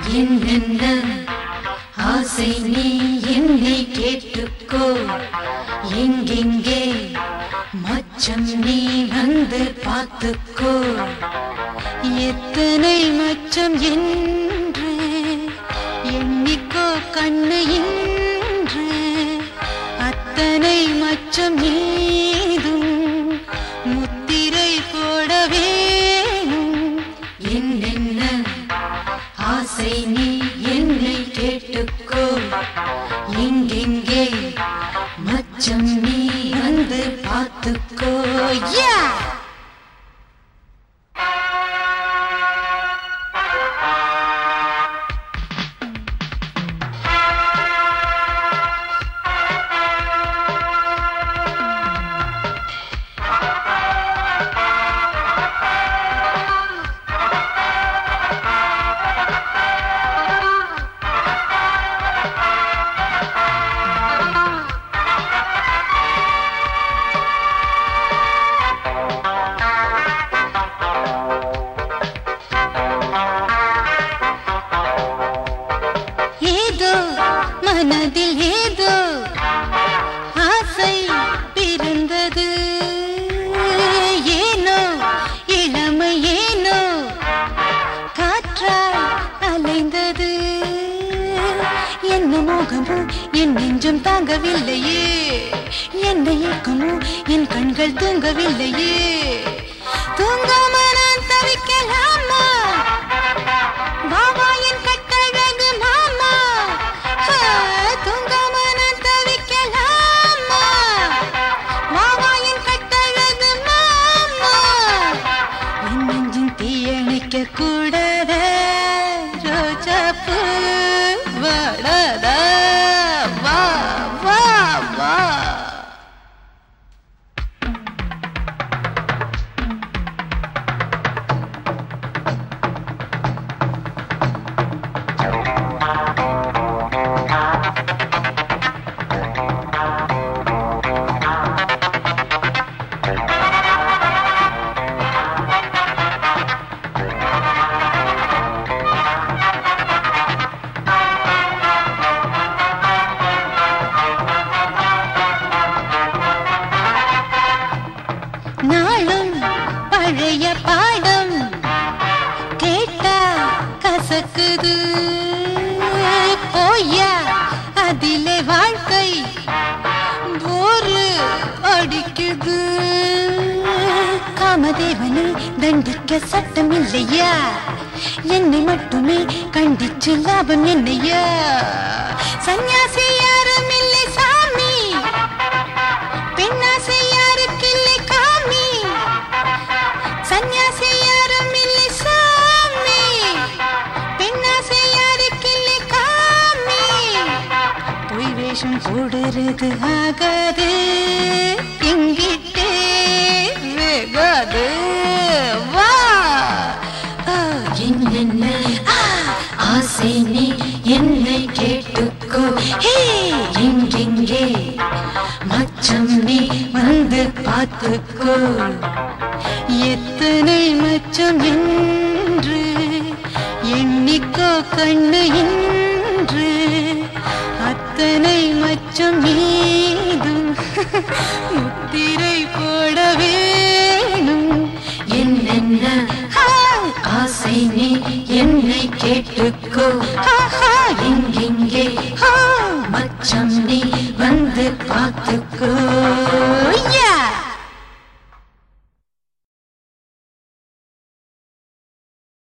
என்னென்ன ஆசை நீ என்னை கேட்டுக்கோ எங்கெங்கே மச்சம் நீ வந்து பார்த்துக்கோ எத்தனை மச்சம் என்று எண்ணிக்கோ கண்ணு என்று அத்தனை மச்சம் ஏதும் முத்திரை போட வேணும் என்னென்ன ஆசை நீ என்னை கேட்டுக்கோ எங்கெங்கே மச்சம் நீ வந்து பார்த்துக்கோ யா ஏதோ மனதில் ஏதோ ஆசை பிறந்தது ஏனோ இளமை ஏனோ காற்றாய் அலைந்தது என்ன மோகமோ என் நெஞ்சம் தாங்கவில்லையே என்ன ஏக்கமோ என் கண்கள் தூங்கவில்லையே தூங்காம நான் தவிக்கலாமா பாபா என் கட்டழகு மாமா ஆ, தூங்காம நான் தவிக்கலாமா பாபா என் கட்டழகு மாமா என் நெஞ்சின் தீயணைக்க கூடாத ரோஜா பூ வாடாத வா வா வா நாளும் பழைய பாடம் கேட்டா கசக்குது போயா அதிலே வாழ்க்கை போரு அடிக்குது காமதேவனை தண்டிக்க சட்டம் இல்லையா என்னை மட்டுமே கண்டிச்சு லாபம் என்னையா சந்நியாசி யாரும் இல்லை சாமி பெண்ணாசை யாருக்கில்லை காமி சந்நியாசி யாரும் இல்லை சாமி பெண்ணாசை யாருக்கில்லை காமி பொய் வேஷம் போடுறது ஆகாது இங்கிட்டே வேகாது வா ஆ, என்னென்ன ஆசை நீ என்னை கேட்டுக்கோ ஹே எங்கெங்கே மச்சம் நீ வந்து பார்த்துக்கோ எத்தனை மச்சம் என்று எண்ணிக்கோ கண்ணு என்று அத்தனை மச்சம் மீதும் முத்திரை போட வேணும் என்னென்ன ஆசை நீ என்னை கேட்டுக்கோ எங்கெங்கே மச்சம் நீ வந்து பார்த்துக்கோ